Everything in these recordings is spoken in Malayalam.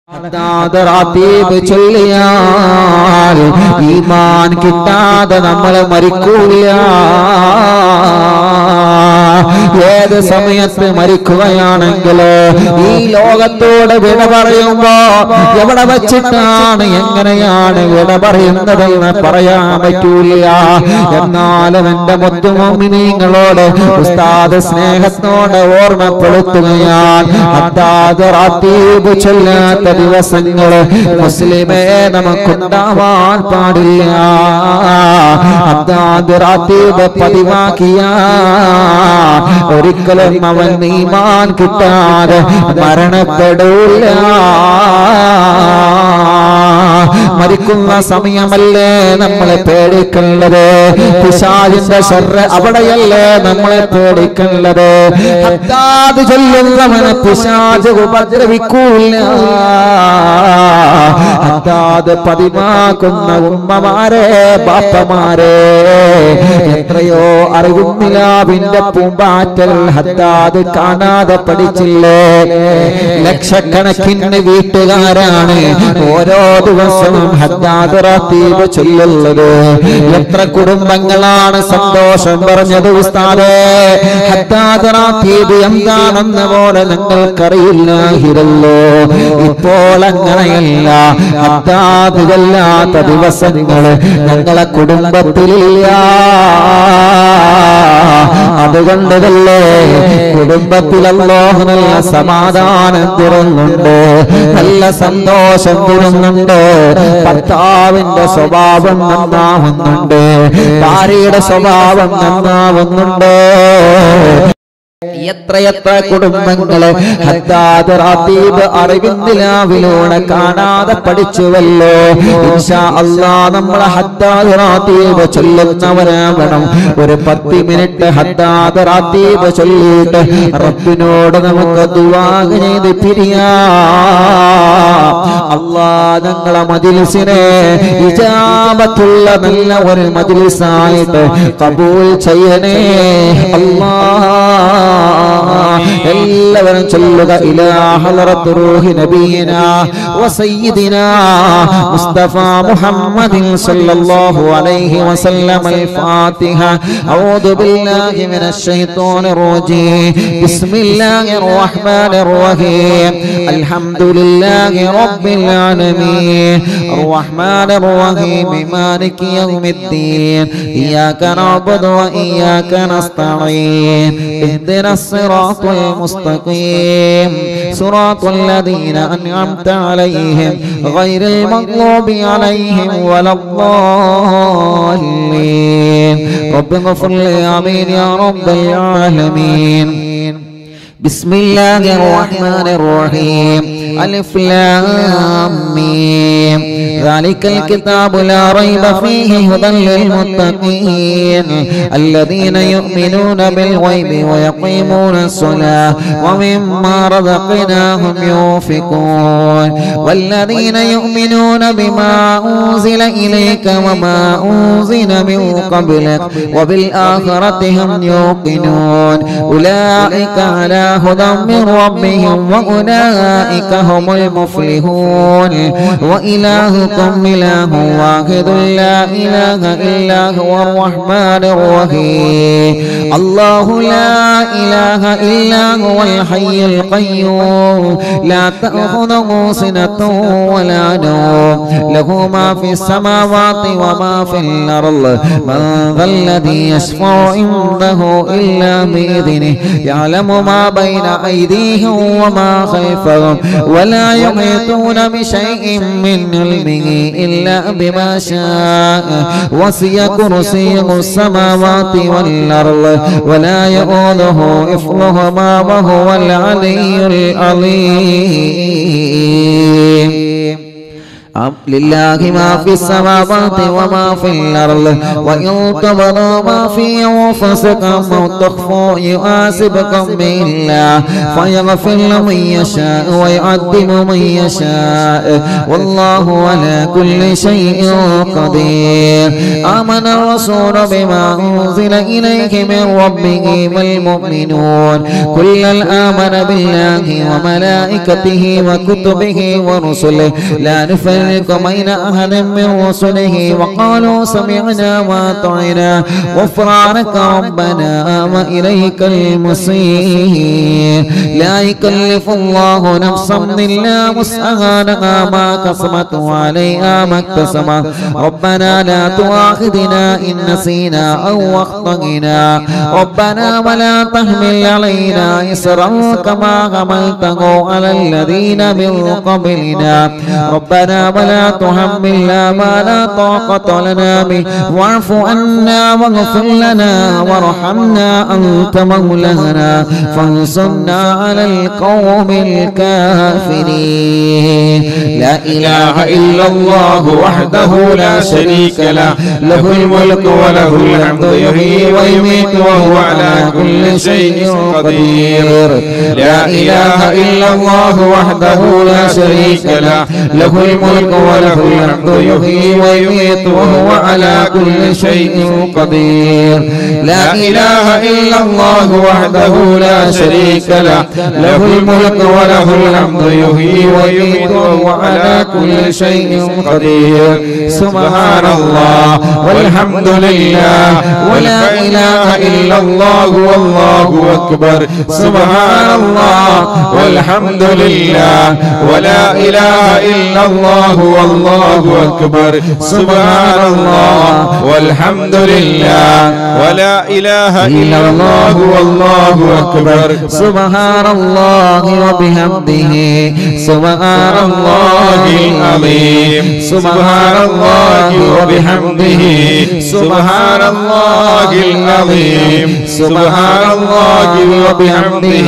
ഹദ്ദാദ് റാത്തീബ് ചൊല്ലിയാൽ ഈമാൻ കിട്ടാതെ നമ്മൾ മരിക്കൂല ഏത് സമയത്ത് മരിക്കുകയാണെങ്കിൽ ഈ ലോകത്തോട് വിട പറയുമ്പോ എവിടെ വച്ചിട്ടാണ് എങ്ങനെയാണ് വിട പറയുന്നതെന്ന് പറയാൻ പറ്റൂല എന്നാലും എന്റെ മുത്തുമോമിനീങ്ങളോട് ഉസ്താദ് സ്നേഹത്തോടെ ഓർമ്മപ്പെടുത്തുകയാണ് ഹദ്ദാദ് റാത്തീബ് ചൊല്ലാത്ത ദിവസങ്ങള് മുസ്ലിമേ നമുക്കുണ്ടാവാൻ പാടില്ല ഹദ്ദാദ് റാത്തീബ് പതിവാക്കിയ ഒരിക്കലും അവൻ ഈമാൻ കിട്ടാതെ മരണപ്പെടൂല മരിക്കുന്ന സമയമല്ലേ നമ്മളെ പേടിക്കേണ്ടത് പിശാചിന്റെ ഷർറ് അവിടെയല്ലേ നമ്മളെ പേടിക്കേണ്ടത് ഹദ്ദാദ് ചൊല്ലുന്നവനെ പിശാച് ഉപദ്രവിക്കൂല ഹദ്ദാദ് പതിവാക്കുന്ന ഉമ്മമാരെ ബാപ്പമാരെ എത്രയോ അറിവുന്നിലാവിന്റെ പൂമ്പാറ്റൽ ഹദ്ദാദ് കാണാതെ പഠിച്ചില്ലേ ലക്ഷക്കണക്കിന് വീട്ടുകാരാണ് ഓരോ ദിവസവും ഹദ്ദാദ് റാത്തീബ് ചൊല്ലുള്ളത് എത്ര കുടുംബങ്ങളാണ് സന്തോഷം പറഞ്ഞത് ഉസ്താദേ ഹദ്ദാദ് റാത്തീബ് എന്താണെന്ന പോലെ നിങ്ങൾക്കറിയില്ലാഹിരല്ലോ ഇപ്പോൾ അങ്ങനെയല്ല ഹദ്ദാദ് ചെല്ലാത്ത ദിവസങ്ങൾ ഞങ്ങളെ കുടുംബത്തിലില്ല അതുകൊണ്ടതല്ലേ കുടുംബത്തിൽ അല്ലാഹു നല്ല സമാധാനം തരുന്നുണ്ട് നല്ല സന്തോഷം തരുന്നുണ്ട് ഭർത്താവിന്റെ സ്വഭാവം നന്നാവുന്നുണ്ട് ഭാര്യയുടെ സ്വഭാവം നന്നാവുന്നുണ്ട് എത്രയെത്ര കുടുംബങ്ങള് ഹദ്ദാദ് റാത്തീബ് അറിവിന്ദിലാവിലൂടെ കാണാതെ പഠിച്ചുവല്ലോ ഇൻഷാ അല്ലാ നമ്മളെ ഹദ്ദാദ് റാത്തീബ് ചൊല്ലുന്നവരാവണം ഒരു പത്ത് മിനിറ്റ് ഹദ്ദാദ് റാത്തീബ് ചൊല്ലിയിട്ട് റബ്ബിനോട് നമുക്ക് ദുആ ചെയ്ത് പിരിയാ അല്ലാ ഞങ്ങളെ മജിലിസിനെ ഇജാബത്തുള്ള നല്ല ഒരു മജിലിസായിട്ട് കബൂൽ ചെയ്യണേ അല്ലാ എല്ലാവരും ചൊല്ലുക ഇലാഹലറത്ത് റൂഹി നബീന വസയ്യിദിന മുസ്തഫ മുഹമ്മദിൻ സല്ലല്ലാഹു അലൈഹി വസല്ലം الفاتحة أعوذ بالله من الشيطان الرجيم بسم الله الرحمن الرحيم الحمد لله رب العالمين الرحمن الرحيم مالك يوم الدين إياك نعبد وإياك نستعين اهدنا الصراط المستقيم صراط الذين أنعمت عليهم غير المغضوب عليهم ولا الضالين رب اغفر لي آمين يا رب العالمين بسم الله الرحمن الرحيم ألف لام ميم ذلك الكتاب لا ريب فيه هدى للمتقين الذين يؤمنون بالغيب ويقيمون الصلاة ومما رزقناهم ينفقون والذين يؤمنون بما أنزل إليك وما أنزل من قبلك وبالآخرة هم يوقنون أولئك على هدى من ربهم وأولئك هم المفلحون وإلهكم إله واحد لا إله إلا هو الرحمن الرحيم الله لا إله إلا هو الحي القيوم لا تأخذه سنة ولا نوم له ما في السماوات وما في الأرض من ذا الذي يشفع عنده إلا بإذنه يعلم ما بين أيديهم وما خلفهم ولا يحيطون بشيء من علمه إلا بما شاء وسع كرسيه السماوات والأرض ولا يؤوده حفظهما وهو العلي العظيم لله ما في السماوات وما في الأرض وإن تبدوا ما في أنفسكم أو تخفوا يحاسبكم به الله فيغفر لمن يشاء ويعذب من يشاء والله على كل شيء قدير آمن الرسول بما أنزل إليك من ربه والمؤمنون كل آمن بالله وملائكته وكتبه ورسله لا نفرق بين أحد من رسله وقالوا سمعنا وأطعنا غفرانك ربنا وإليك المصير لا يكلف الله نفسا إلا وسعها لها ما كسبت وعليها ما اكتسبت ربنا لا تؤاخذنا إن نسينا أو أخطأنا ربنا ولا تحمل علينا إسرا كما حملته على الذين من قبلنا ربنا ولا تحملنا ما لا طاقة لنا به واعف عنا واغفر لنا وارحمنا أنت مولانا فانصرنا على القوم الكافرين لا إله إلا الله وحده لا شريك له له الملك وله الحمد يحيي ويميت وهو على كل شيء قدير لا إله إلا الله وحده لا شريك له له الملك وله الحمد يحيي ويميت وهو على كل شيء قدير لا إله إلا الله وحده لا شريك له له الملك وله الحمد يحيي ويميت وهو على كل شيء قدير سبحان الله والحمد لله ولا إله إلا الله والله أكبر سبحان الله والحمد لله ولا إله إلا الله والله أكبر سبحان الله والحمد لله ولا إله إلا الله والله أكبر سبحان الله وبحمده سبحان الله العظيم سبحان الله وبحمده سبحان الله العظيم سبحان الله وبحمده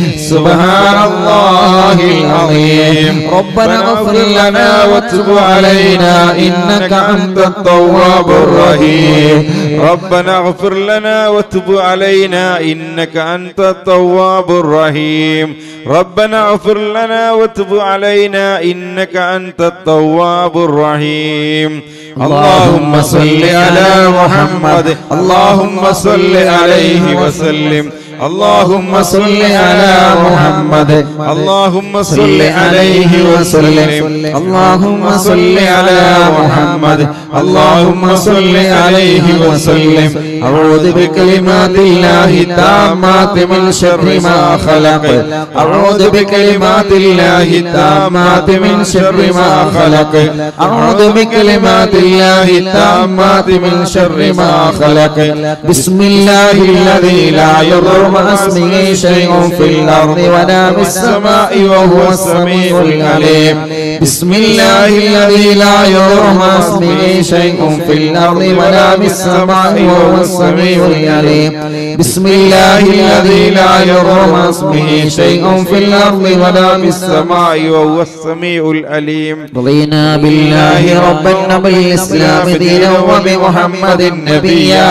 سبحان الله العظيم ربنا اغفر لنا وتب علينا انك انت التواب الرحيم ربنا اغفر لنا وتب علينا إنك أنت التواب الرحيم ربنا اغفر لنا وتب علينا إنك أنت التواب الرحيم اللهم صل على محمد اللهم صل عليه وسلم اللهم صل على محمد اللهم صل عليه وسلم اللهم صل على محمد اللهم صل عليه وسلم أعوذ بكلمات الله التامات من شر ما خلق أعوذ بكلمات الله التامات من شر ما خلق أعوذ بكلمات الله التامات من شر ما خلق بسم الله الذي لا يضر مع اسمه شيء في الأرض ولا في السماء وهو السميع العليم بسم الله الذي لا يضر مع اسمه شيء في الأرض ولا في السماء وهو السميع العليم بسم الله الذي لا يضر مع اسمه شيء في الأرض ولا في السماء وهو السميع العليم رضينا بالله ربا وبالإسلام دينا وبمحمد نبيا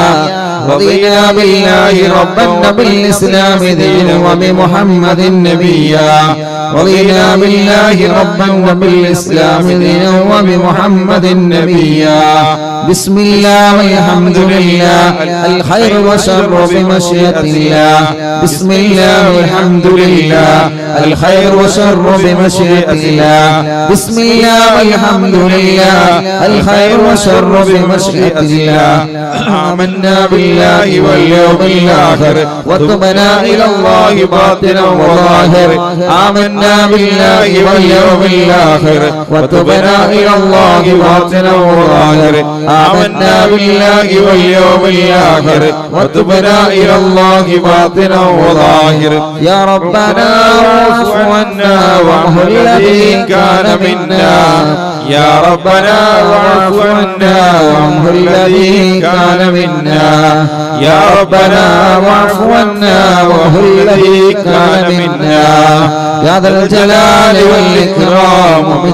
رضينا بالله ربا وبالإسلام دينا وبمحمد نبيا رضينا بالله ربا وبالإسلام دينا وبمحمد نبيا بسم الله والحمد لله الخير وشر بمشيئة الله بسم الله والحمد لله الخير وشر بمشيئة الله بسم الله والحمد لله الخير وشر بمشيئة الله آمنا بالله واليوم الآخر وتبنا إلى الله باطنا وظاهر آمنا بالله واليوم الآخر وتبنا إلى الله باطنا وظاهر آمنا بالله واليوم الآخر وتبنا إلى الله باطنا وظاهر يا ربنا واعف عنا وامه الذي كان منا يا ربنا واعف عنا وامه الذي كان منا يا ربنا واعف عنا وهو الذي كان منا يا ذا الجلال والإكرام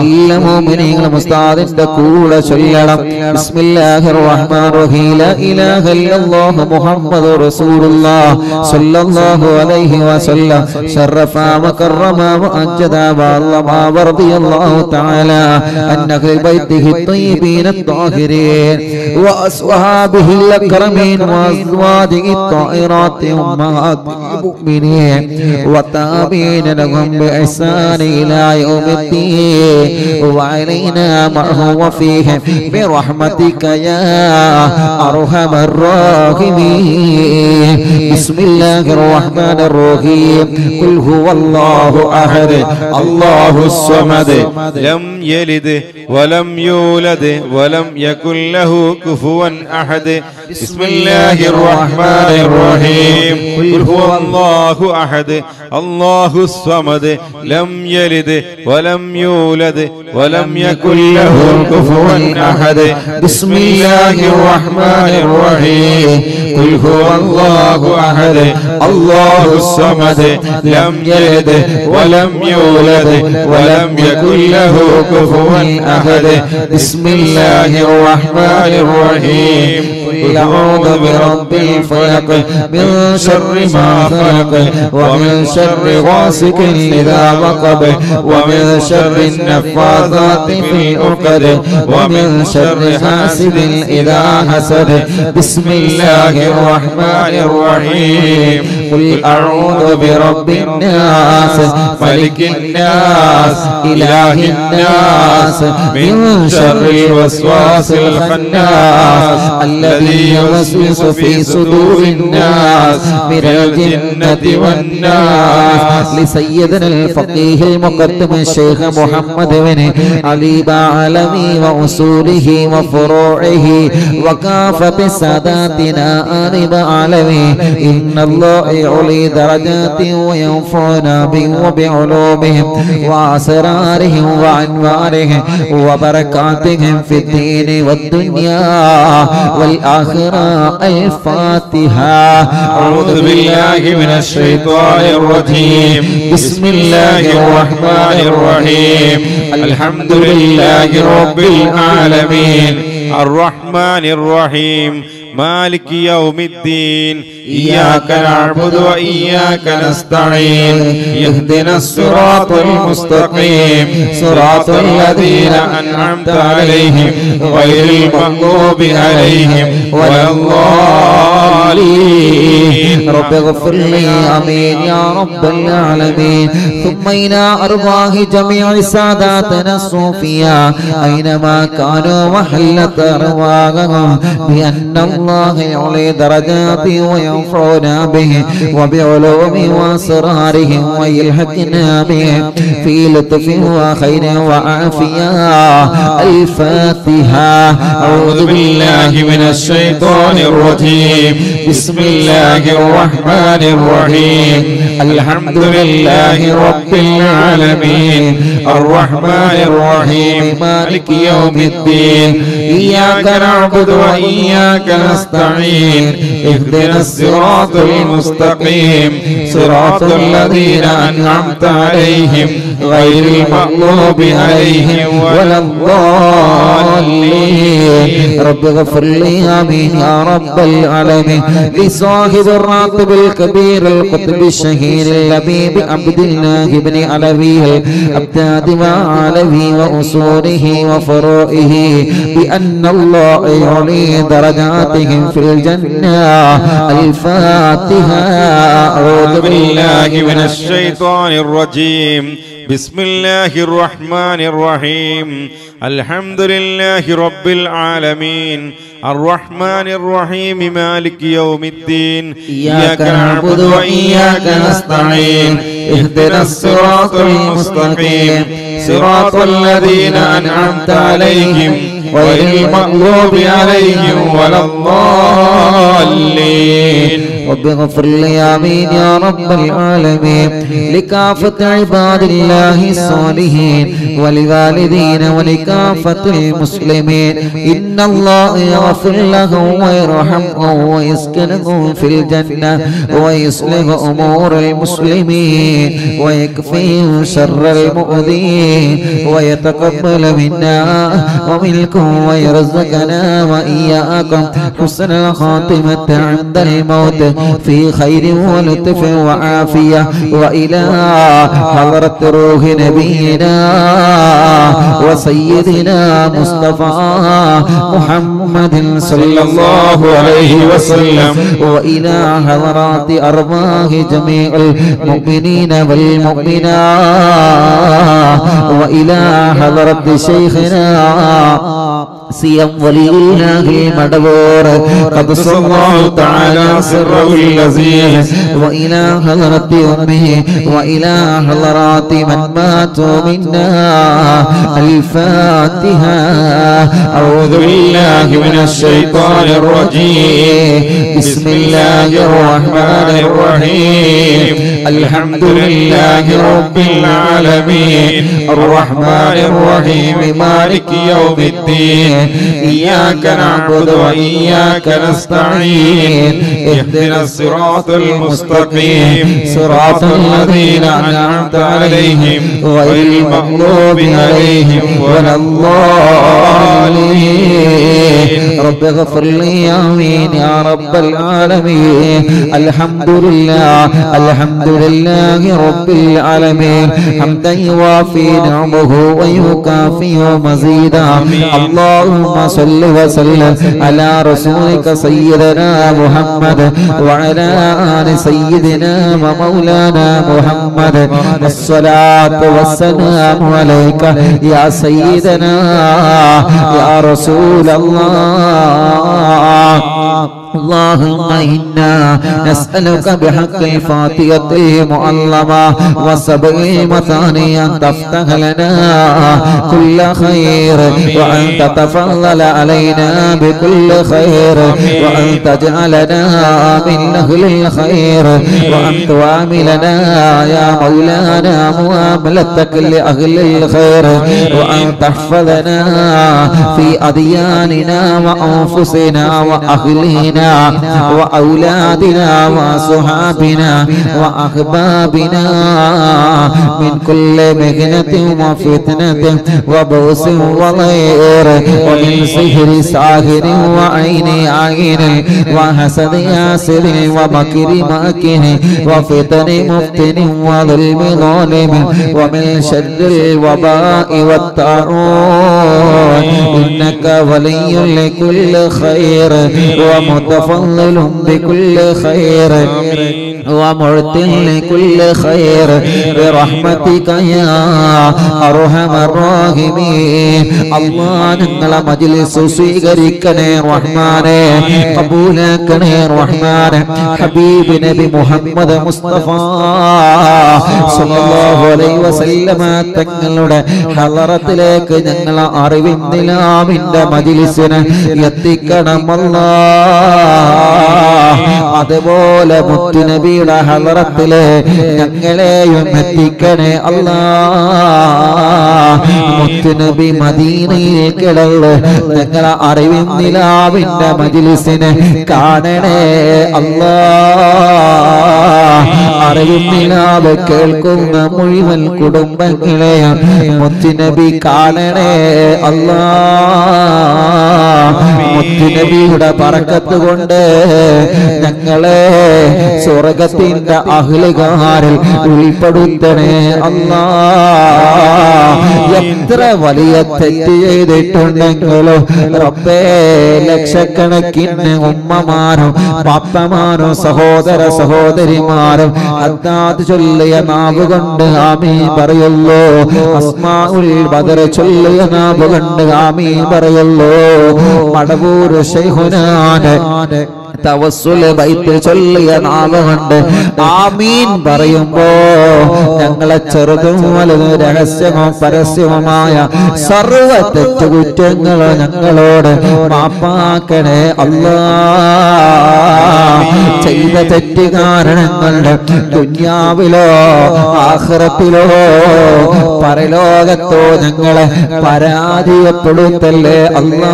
എല്ലാ മോമിനികളും ഉസ്താദിന്റെ കൂടെ ചൊല്ലണം ബിസ്മില്ലാഹിർ റഹ്മാനിർ റഹീം ലാ ഇലാഹ ഇല്ലല്ലാഹു മുഹമ്മദുർ റസൂലുള്ളാഹ് സ്വല്ലല്ലാഹു അലൈഹി വസല്ലം ശറഫ വകറമ വഅജ്ജദ വഅല്ലമ ورضي تعالى عن أهل بيته الطيبين الطاهرين وأصحابه الأكرمين وأزواجه الطاهرات أمهات المؤمنين والتابعين لهم بإحسان إلى يوم الدين وعلينا معه وفيهم برحمتك يا أرحم الراحمين بسم الله الرحمن الرحيم قل هو الله أحد الله الصمد لم يلد ولم يولد ولم يكن له كفوا أحد بسم الله الرحمن الرحيم قل هو الله أحد الله الصمد لم يلد ولم يولد ولم يكن له كفوا أحد بسم الله الرحمن الرحيم قل هو الله أحد الله الصمد لم يلد ولم يولد ولم يكن له كفوا أحد بسم الله الرحمن الرحيم قل أعوذ برب الفلق من شر ما خلق ومن شر غاسق إذا وقب ومن شر النفاثات في العقد ومن شر حاسد إذا حسد بسم الله الرحمن الرحيم قل أعوذ برب الناس ملك الناس إله الناس من شر الوسواس الخناس الذي يوسوس في صدور الناس من الجنة والناس لسيدنا الفقيه المقدم الشيخ محمد بن علي بعلمي وأصوله وفروعه وكافة ساداتنا آل بعلمي إن الله يعلي درجات وينفعنا بهم وبعلومهم وأسرارهم وأنوارهم وبركاتهم في الدين والدنيا والآخرة الفاتحة أعوذ بالله من الشيطان الرجيم بسم الله الرحمن الرحيم الحمد لله رب العالمين الرحمن الرحيم مالك يوم الدين إياك نعبد وإياك نستعين اهدنا الصراط المستقيم صراط الذين أنعمت عليهم غير المغضوب عليهم ولا الضالين رب اغفر لي امين يا رب العالمين ثم الى ارواح جميع ساداتنا الصوفياء اينما كانوا وحلت ارواحهم بان الله يعلي درجات وينفعنا به وبعلوم واسرارهم ويلحقنا به في لطف وخير وعافيه الفاتحه أعوذ بالله من الشيطان الرجيم بسم الله الرحمن الرحيم الحمد لله رب العالمين الرحمن الرحيم مالك يوم الدين إياك نعبد وإياك نستعين اهدنا الصراط المستقيم صراط الذين أنعمت عليهم غير المغضوب عليهم ولا الضالين رب اغفر لي امين يا رب العالمين لصاحب الراتب الكبير القطب الشهير اللبيب عبد الله بن علوي الابداد وعلوي واصوله وفروعه بان الله يعلي درجاتهم في الجنه الفاتحه أعوذ بالله من الشيطان الرجيم بسم الله الرحمن الرحيم الحمد لله رب العالمين الرحمن الرحيم مالك يوم الدين إياك نعبد وإياك نستعين اهدنا الصراط المستقيم صراط الذين أنعمت عليهم غير المغضوب عليهم ولا الضالين رب اغفر لي آمين يا رب العالمين لكافة عباد الله الصالحين ولوالدين ولكافة المسلمين إن الله يغفر لهم ويرحمهم ويسكنهم في الجنة ويصلح أمور المسلمين ويكفيهم شر المؤذين ويتقبل منا ومنكم ويرزقنا وإياكم حسن الخاتمة عند الموت في خير ولطف وعافية وإلى حضرة روح نبينا وسيدنا مصطفى محمد صلى الله عليه وسلم وإلى حضرات أرواح جميع المؤمنين والمؤمنات وإلى حضرة شيخنا سيم ولي الله المدبور قدس الله تعالى سره اللذيذ وإلى حضرة أمه وإلى حضرات من ماتوا منا الفاتحة أعوذ بالله من الشيطان الرجيم بسم الله الرحمن الرحيم الحمد لله رب العالمين الرحمن الرحيم مالك يوم الدين إياك نعبد وإياك نستعين اهدنا الصراط المستقيم صراط الذين أنعمت عليهم غير المغضوب عليهم ولا الضالين رب اغفر لي آمين يا رب العالمين الحمد لله الحمد لله رب العالمين حمدا يوافي نعمه ويكافئ مزيدا اللهم صل وسلم على رسولك سيدنا محمد وعلى آل سيدنا ومولانا محمد الصلاة والسلام عليك يا سيدنا يا رسول الله اللهم إنا نسألك بحق الفاتحة المعلمة وسبع المثاني أن تفتح لنا كل خير وأن تتفضل علينا بكل خير وأن تجعلنا من أهل الخير وأن تعاملنا يا مولانا معاملتك لأهل الخير وأن تحفظنا في أدياننا وأنفسنا وأهلنا وأولادنا وصحابنا وأحبابنا من كل مهنة وفتنة وبؤس وضير ومن سحر ساهر وعين عين وحسد ياسر ومكر ماكر وفتن مفتن وظلم ظالم ومن شر الوباء والطاعون إنك ولي لكل خير ومتفضل بكل خير ومعطي لكل خير برحمتك يا أرحم الراحمين الله ഞങ്ങളെ മജ്ലിസ് സ്വീകരിക്കണേ റഹ്മാനെ കബൂലാക്കണേ റഹ്മാനെ ഹബീബ് നബി മുഹമ്മദ് മുസ്തഫ സല്ലല്ലാഹു അലൈഹി വസല്ലമ തങ്ങളുടെ ഹളറത്തിലേക്ക് ഞങ്ങളെ അറിവിൻ നിലാമിന്റെ മജ്ലിസിനെ എത്തിക്കണമല്ലാ അതുപോലെ മുത്തുനബിയുടെ ഹളറത്തിലെ ഞങ്ങളെയും എത്തിക്കണേ അല്ലാ മുത്തുനബി മദീനയിൽ കിടന്ന് ഞങ്ങളെ അറിവിൻ നിലാവിന്റെ മജിലിസിനെ കാണണേ അല്ലാ അറിവിൻ നിലാവ് കേൾക്കുന്ന മുഴുവൻ കുടുംബങ്ങളെയും മുത്തുനബി കാണണേ അല്ലാ മുത്തുനബിയുടെ പറക്കത്ത് കൊണ്ട് ഞങ്ങളെ സ്വർഗത്തിന്റെ അഹ്ലുകാരിൽ ഉൾപ്പെടുത്തണേ അല്ലാ എത്ര വലിയ തെറ്റ് ചെയ്തിട്ടുണ്ടെങ്കിലും റബ്ബേ ലക്ഷക്കണക്കിന് ഉമ്മമാരും പാപ്പമാരും സഹോദര സഹോദരിമാരും അത്താത് ചൊല്ലിയ നാവ് കൊണ്ട് ആമീ പറയുള്ളൂ അസ്മാഉൽ ബദർ ചൊല്ലിയ നാവ് കൊണ്ട് ആമീ പറയുള്ളൂ മടവൂർ ശൈഹുനാന് തവസ്സുല് ബൈത്ത് ചൊല്ലിയ നാളുകൊണ്ട് ആമീൻ പറയുമ്പോ ഞങ്ങളെ ചെറുതും വലുതും രഹസ്യമോ പരസ്യവുമായ സർവ തെറ്റുകുറ്റങ്ങളോ ഞങ്ങളോട് മാപ്പാക്കണേ അല്ലാ ചെയ്ത തെറ്റ് കാരണങ്ങളുടെ ദുന്യാവിലോ ആഹ്റത്തിലോ പരലോകത്തോ ഞങ്ങളെ പരാജയപ്പെടുത്തല്ലേ അല്ലാ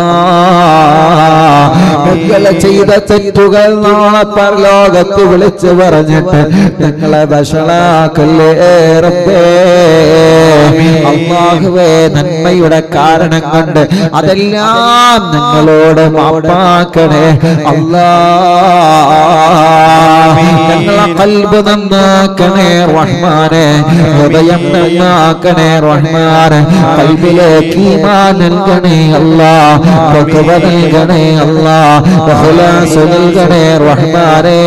ഞങ്ങളെ ചെയ്ത തെറ്റുകൾ നാളെ പരലോകത്ത് വിളിച്ചു പറഞ്ഞിട്ട് ഞങ്ങളെ വഷളാക്കല്ലേ റബ്ബേ അള്ളാഹുവേ നന്മയുടെ കാരണം കൊണ്ട് അതെല്ലാം ഞങ്ങളോട് മാപ്പാക്കണേ അല്ലാ ഞങ്ങളെ കൽബ് നന്നാക്കണേ റഹ്മാനെ ഹൃദയം നന്നാക്കണേ റഹ്മാനെ കൽബിലേക്ക് ഈമാൻ നൽകണേ അല്ലാ പക്വത നൽകണേ അല്ലാ ഇഖ്ലാസ് നൽകണേ റഹ്മാനെ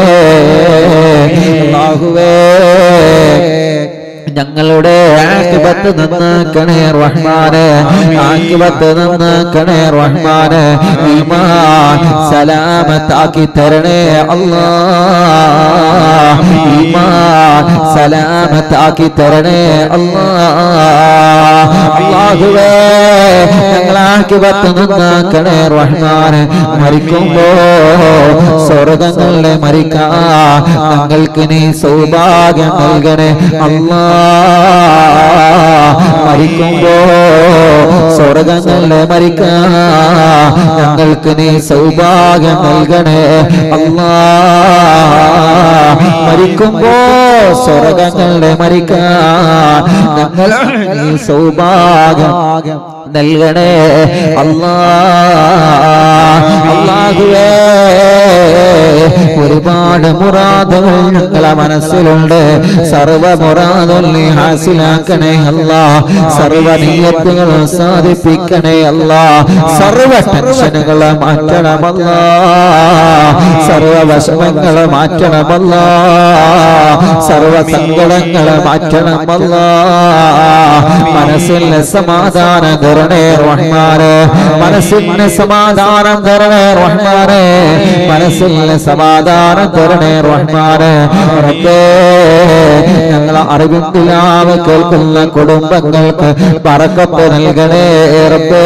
അല്ലാഹുവേ ഞങ്ങളുടെ ആക്കിബത്ത് നന്നാക്കണേ റഹ്മാനെ ആക്കിബത്ത് നന്നാക്കണേ റഹ്മാനെ ഈമാൻ സലാമത്താക്കി തരണേ അല്ലാ ഈമാൻ സലാമത്താക്കി തരണേ അല്ലാ അല്ലാഹുവേ ഞങ്ങൾ ആക്കിബത്ത് നന്നാക്കണേ റഹ്മാനെ മരിക്കുമ്പോ സ്വർഗങ്ങളുടെ മരിക്കാ ഞങ്ങൾക്ക് നീ സൗഭാഗ്യം നൽകണേ അല്ലാ മരിക്കുമ്പോ സ്വർഗങ്ങളുടെ മരിക്കാ ഞങ്ങൾക്ക് നീ സൗഭാഗ്യം നൽകണേ അല്ലാ മരിക്കുമ്പോ സ്വർഗങ്ങളുടെ മരിക്കാ ഞങ്ങൾ നീ സൗഭാഗ്യം നൽകണേ അല്ലാ അല്ലാഹുവേ ഒരുപാട് മുറാദുകൾ ഞങ്ങളെ മനസ്സിലുണ്ട് സർവ മുറാദും നീ ഹാസിലാക്കണേ അല്ലാ സർവ നീയത്തുകളും സാധിപ്പിക്കണേ അല്ലാ സർവ ടെൻഷനുകളെ മാറ്റണമല്ലാ സർവ വിഷമങ്ങളെ മാറ്റണമല്ലാ സർവ സങ്കടങ്ങളെ മാറ്റണമല്ലാ മനസ്സിന് സമാധാനം തരണേ റഹ്മാനെ മനസ്സിന് സമാധാനം തരണേ റഹ്മാനെ മനസ്സിന് സമാധാനം തരണേ റഹ്മാനെ റബ്ബേ ഞങ്ങൾ അറിവിന്ദിലാവ് കേൾക്കുന്ന കുടുംബങ്ങൾക്ക് പറക്കത്ത് നൽകണേ റബ്ബേ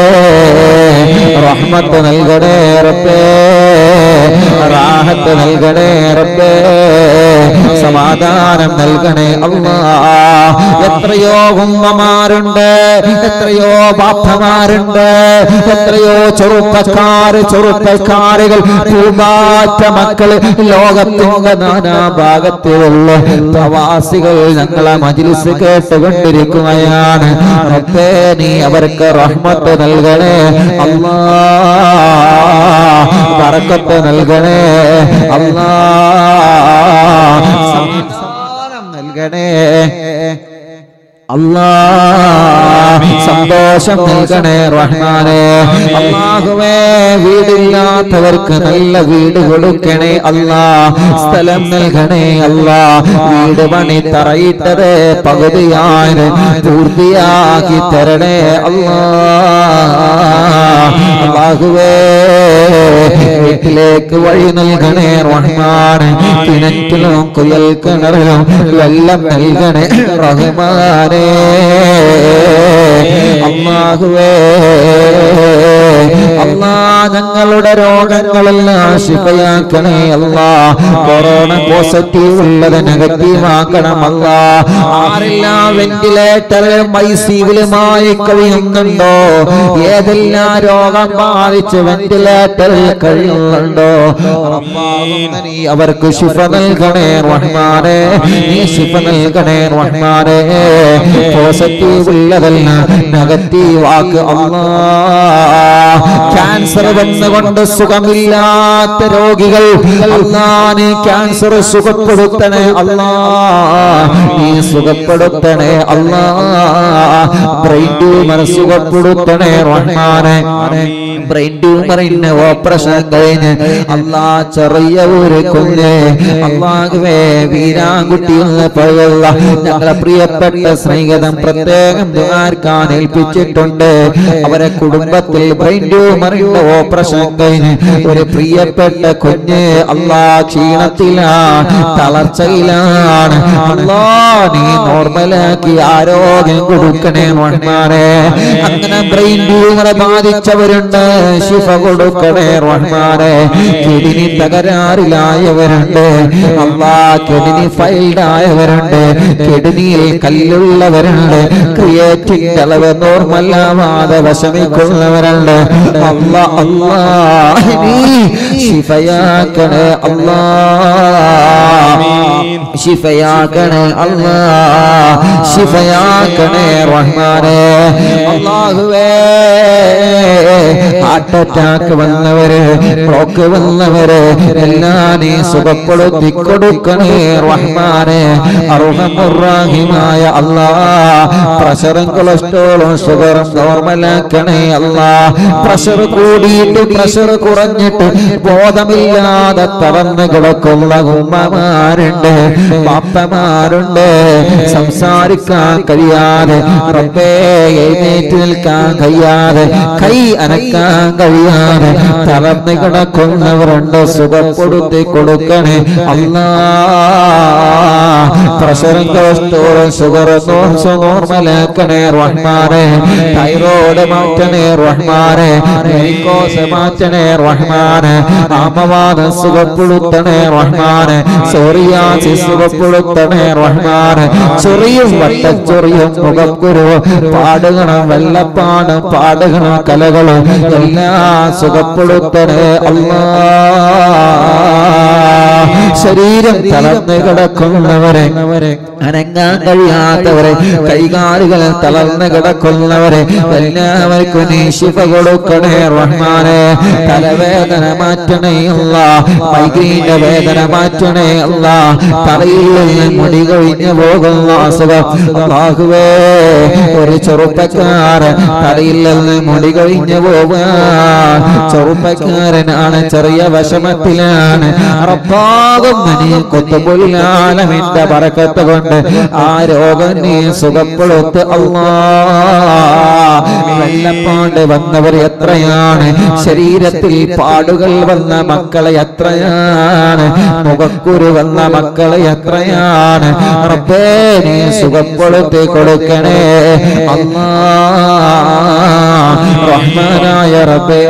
റഹ്മത്ത് നൽകണേ റബ്ബേ റാഹത്ത് നൽകണേ റബ്ബേ സമാധാനം നൽകണേ അല്ലാ എത്രയോ ഉമ്മമാരുണ്ട് എത്രയോ ബാപ്പമാരുണ്ട് എത്രയോ ചെറുപ്പക്കാര് ചെറുപ്പക്കാരുകൾ പൂമ്പാറ്റ മക്കള് ലോകത്തിന്റെ നാനാഭാഗത്തിലുള്ള പ്രവാസികൾ ഞങ്ങളെ മജിലിസ് കേട്ടുകൊണ്ടിരിക്കുകയാണ് റബ്ബേ നീ അവർക്ക് റഹ്മത്ത് നൽകണേ അല്ലാ ബറക്കത്ത് നൽകണേ അല്ലാ സമാധാനം നൽകണേ അല്ലാ സന്തോഷം നൽകണേ റഹ്മാനെ അള്ളാഹുവേ വീടില്ലാത്തവർക്ക് നല്ല വീട് കൊടുക്കണേ അല്ലാ സ്ഥലം നൽകണേ അല്ലാ വീട് പണി തറയിട്ടത് പകുതിയായി പൂർത്തിയാക്കി തരണേ അല്ലാ അള്ളാഹുവേ വീട്ടിലേക്ക് വഴി നൽകണേ റഹ്മാൻ കിണറ്റിലും കുയൽ കിണറിലും വെള്ളം നൽകണേ റഹ്മാനേ അള്ളാഹുവേ അല്ലാ ഞങ്ങളുടെ രോഗങ്ങളെല്ലാം ശിഫയാക്കണേ അല്ലാ കൊറോണ പോസിറ്റീവ് ഉള്ളത് നെഗറ്റീവ് ആക്കണം അല്ലാ ആരെല്ലാം വെന്റിലേറ്ററിലും ഐസിയിലുമായി കഴിയുന്നുണ്ടോ ഏതെല്ലാം രോഗം ബാധിച്ച് വെന്റിലേറ്ററിൽ കഴിയുന്നുണ്ടോ അല്ലാഹുവേ, നീ അവർക്ക് ശിഫ നൽകണേ റഹ്മാനെ നീ ശിഫ നൽകണേ റഹ്മാനെ പോസിറ്റീവ് ഉള്ളതല്ല നെഗറ്റീവ് ആക്ക് അല്ലാ ക്യാൻസർ വന്നുകൊണ്ട് സുഖമില്ലാത്ത രോഗികൾ അല്ലാ നീ ക്യാൻസർ സുഖപ്പെടുത്തണേ അല്ലാ നീ സുഖപ്പെടുത്തണേ അല്ലാ ബ്രെയിൻ ട്യൂമർ സുഖപ്പെടുത്തണേ റഹ്മാനെ ബ്രെയിൻ ട്യൂമറിന് ഓപ്പറേഷൻ കഴിഞ്ഞ് അല്ലാ ചെറിയ ഒരു കുഞ്ഞ് അള്ളാഹുവേ വീരാൻകുട്ടി എന്ന് പറയുള്ള ഞങ്ങളെ പ്രിയപ്പെട്ട സ്നേഹിതം പ്രത്യേകം ആർക്കാൻ ഏൽപ്പിച്ചിട്ടുണ്ട് അവരെ കുടുംബത്തിൽ ബ്രെയിൻ ട്യൂമറിന്റെ ഓപ്പറേഷൻ കഴിഞ്ഞ് ഒരു പ്രിയപ്പെട്ട കുഞ്ഞ് അല്ലാ ക്ഷീണത്തിലാണ് തളർച്ചയിലാണ് അല്ലാ നീ നോർമലാക്കി ആരോഗ്യം കൊടുക്കണേ റഹ്മാനെ അങ്ങനെ ബ്രെയിൻ ട്യൂമറെ ബാധിച്ചവരുണ്ട് ശിഫ കൊടുക്കണേ റഹ്മാനെ കിഡ്നി തകരാറിലായവരുണ്ട് അല്ലാ കിഡ്നി ഫൈൽഡ് ആയവരുണ്ട് കിഡ്നിയിൽ കല്ലുള്ളവരുണ്ട് ക്രിയേറ്റിംഗ് അളവ് നോർമല്ലാവാതെ വിഷമിക്കുന്നവരുണ്ട് അല്ലാ അല്ലാ നീ ശിഫയാക്കണേ അല്ലാ ആമീൻ. ശിഫയാക്കണേ അല്ലാ ശിഫയാക്കണേ റഹ്മാനെ അല്ലാഹുവേ ഹാർട്ട് അറ്റാക്ക് വന്നവര് ബ്ലോക്ക് വന്നവര് എല്ലാം നീ സുഖപ്പെടുത്തി കൊടുക്കണേ റഹ്മാനെ അർഹമുറാഹിമായ അല്ലാ പ്രഷറും കൊളസ്ട്രോളും ഷുഗറും നോർമലാക്കണേ അല്ലാ പ്രഷർ കൂടിയിട്ട് പ്രഷർ കുറഞ്ഞിട്ട് ബോധമില്ലാതെ തളർന്നു കിടക്കുന്ന ഉമ്മമാരുണ്ട് പാപ്പമാരുണ്ട് സംസാരിക്കാൻ കഴിയാതെ റബ്ബേ എഴുന്നേറ്റ് നിൽക്കാൻ കഴിയാതെ കൈ അനക്കാൻ കഴിയാതെ തളർന്നു കിടക്കുന്നവരുണ്ട് സുഖപ്പെടുത്തി കൊടുക്കണേ അല്ലാ പ്രഷറും കൊളസ്ട്രോളും ഷുഗറും നോർമലാക്കണേ റഹ്മാനെ തൈറോയ്ഡ് മാറ്റണേ റഹ്മാനെ വെരിക്കോസ് മാറ്റണേ റഹ്മാനെ ആമവാദം സുഖപ്പെടുത്തണേ റഹ്മാനെ സോറിയാസിസ് സുഖപ്പെടുത്തണേ റഹ്മാനെ ചൊറിയും വട്ടച്ചൊറിയും മുഖക്കുരുവും പാടുകളും വെള്ളപ്പാടും പാടുകളും കലകളും എല്ലാം സുഖപ്പെടുത്തണേ അല്ലാ ശരീരം തളർന്ന് കിടക്കുന്നവരെ അനങ്ങാൻ കഴിയാത്തവരെ കൈകാലുകൾ തളർന്ന് കിടക്കുന്നവരെ എല്ലാവർക്കും നീ ശിഫ കൊടുക്കണേ റഹ്മാനെ തലവേദന മാറ്റണേ അല്ല മൈഗ്രീന്റെ വേദന മാറ്റണേ അല്ല തലയിൽ നിന്ന് മുടി കൊഴിഞ്ഞു പോകുന്ന അസുഖം അല്ലാഹുവേ ഒരു ചെറുപ്പക്കാരൻ തലയിൽ നിന്ന് മുടി കൊഴിഞ്ഞു പോവാൻ ചെറുപ്പക്കാരനാണ് ചെറിയ വിഷമത്തിലാണ് റബ്ബാകും നീ കൊത്തുപൊല്ലാലമിന്റെ പറക്കത്ത് കൊണ്ട് ആ രോഗം നീ സുഖപ്പെടുത്ത് അല്ലാ വെള്ളപ്പാട് വന്നവർ എത്രയാണ് ശരീരത്തിൽ പാടുകൾ വന്ന മക്കളെ എത്രയാണ് മുഖക്കുരു വന്ന മക്കളെ എത്രയാണ് റബ്ബേ നീ സുഖപ്പെടുത്തി കൊടുക്കണേ അല്ലാ റഹ്മാനായ റബ്ബേ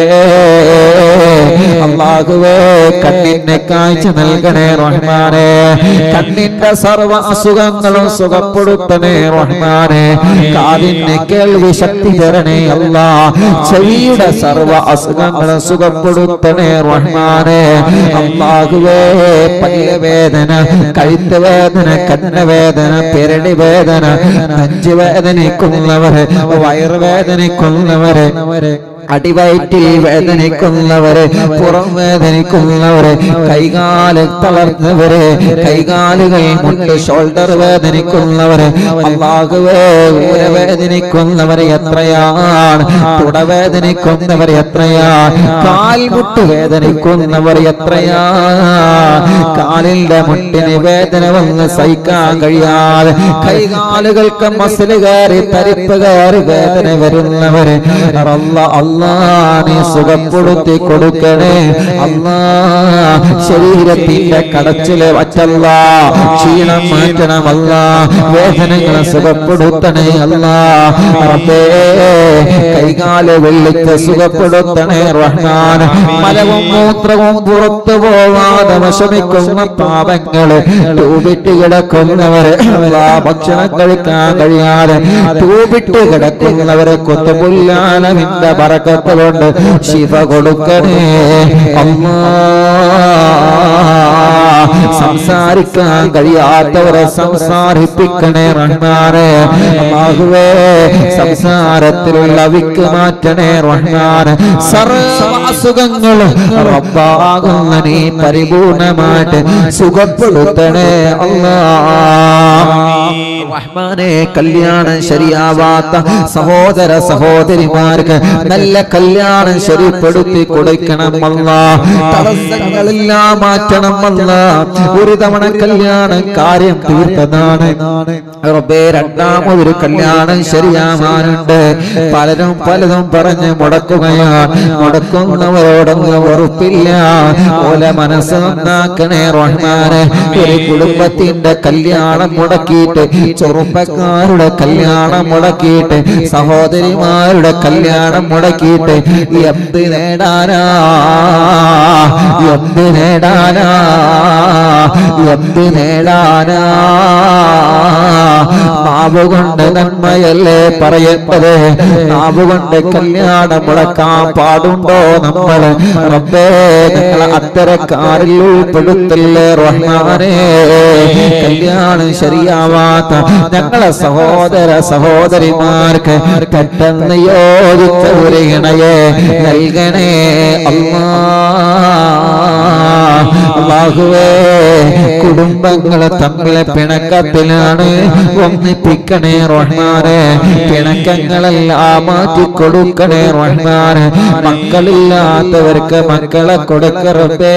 അള്ളാഹുവേ കണ്ണിന്റെ കാഴ്ച നൽകണേ റഹ്മാനെ കണ്ണിന്റെ സർവ അസുഖങ്ങളും സുഖപ്പെടുത്തണേ റഹ്മാനെ കാതിന് കേൾവി ശക്തി തരണേ അല്ല ചെവിയുടെ സർവ അസുഖങ്ങളും സുഖപ്പെടുത്തണേ റഹ്മാനെ അള്ളാഹുവേ പല്ല് വേദന കഴുത്ത് വേദന കണ്ണ് വേദന പെരടി വേദന നെഞ്ച് വേദനിക്കുന്നവര് വയറുവേദനിക്കുന്നവര് അടിവയറ്റിൽ വേദനിക്കുന്നവരെ പുറം വേദനിക്കുന്നവരെ കൈകാല് തളർന്നവരെ കൈകാലുകൾ മുട്ട് ഷോൾഡർ വേദനിക്കുന്നവരെ അള്ളാഹുവേ ഊര വേദനിക്കുന്നവരെ എത്രയാണ് തുട വേദനിക്കുന്നവർ എത്രയാണ് കാൽമുട്ട് വേദനിക്കുന്നവർ എത്രയാണ് കാലിന്റെ മുട്ടിന് വേദന വന്ന് സഹിക്കാൻ കഴിയാതെ കൈകാലുകൾക്ക് മസില് കയറി തരിപ്പ് കയറി വേദന വരുന്നവര് അല്ലാ അല്ലാ നീ സുഖപ്പെടുത്തി കൊടുക്കണേ അല്ലാ ശരീരത്തിന്റെ കടച്ചില് വറ്റല്ല ക്ഷീണം മാറ്റണമല്ല വേദനകളെ സുഖപ്പെടുത്തണേ അല്ല റബ്ബേ കൈകാല് വെള്ളിക്ക് സുഖപ്പെടുത്തണേ റഹ്മാൻ മലവും മൂത്രവും പുറത്തു പോവാതെ വിഷമിക്കുന്ന പാപങ്ങള് തൂവിട്ട് കിടക്കുന്നവരെ അല്ലാ ഭക്ഷണം കഴിക്കാൻ കഴിയാതെ തൂവിട്ട് കിടക്കുന്നവരെ കൊത്തുപുല്ലാലമിന്റെ പറക്കത്ത് കൊണ്ട് ശിവ കൊടുക്കണേ അല്ലാ സംസാരിക്കാൻ കഴിയാത്തവരെ സംസാരിപ്പിക്കണേ റഹ്മാനെ അല്ലാഹുവേ സംസാരത്തിലുള്ള വിക്ക് മാറ്റണേ റഹ്മാനെ സർവ അസുഖങ്ങളും റബ്ബാകുന്ന നീ പരിപൂർണമായിട്ട് സുഖപ്പെടുത്തണേ അല്ലാ റഹ്മാനെ കല്യാണം ശരിയാവാത്ത സഹോദര സഹോദരിമാർക്ക് നല്ല കല്യാണം ശരിപ്പെടുത്തി കൊടുക്കണമല്ല തടസ്സങ്ങളെല്ലാം മാറ്റണമല്ല ഒരു തവണ കല്യാണം കാര്യം തീർത്തതാണ് റബ്ബേ രണ്ടാമതൊരു കല്യാണം ശരിയാവാനുണ്ട് പലരും പലതും പറഞ്ഞ് മുടക്കുകയാണ് മുടക്കുന്നവരോടൊന്നും ഉറപ്പില്ല ഓലെ മനസ്സ് നന്നാക്കണേ റഹ്മാനെ ഒരു കുടുംബത്തിന്റെ കല്യാണം മുടക്കിയിട്ട് ചെറുപ്പക്കാരുടെ കല്യാണം മുടക്കിയിട്ട് സഹോദരിമാരുടെ കല്യാണം മുടക്കിയിട്ട് എന്ത് നേടാനാ എന്ത് നേടാനാ എന്ത് നേടാനാ നാവ് കൊണ്ട് നന്മയല്ലേ പറയേണ്ടത് നാവ് കൊണ്ട് കല്യാണം മുടക്കാൻ പാടുണ്ടോ നമ്മള് റബ്ബേ ഞങ്ങളെ അത്തരക്കാരിൽ ഉൾപ്പെടുത്തല്ലേ റഹ്മാനെ കല്യാണം ശരിയാവാത്ത ഞങ്ങളെ സഹോദര സഹോദരിമാർക്ക് പെട്ടെന്ന് യോജിച്ച ഒരു ഇണയെ നൽകണേ അല്ലാ അള്ളാഹുവേ കുടുംബങ്ങളെ തമ്മിലെ പിണക്കത്തിലാണ് ഒന്നിപ്പിക്കണേ റഹ്മാനെ പിണക്കങ്ങളെല്ലാം മാറ്റി കൊടുക്കണേ റഹ്മാനെ മക്കളില്ലാത്തവർക്ക് മക്കളെ കൊടുക്കറപ്പേ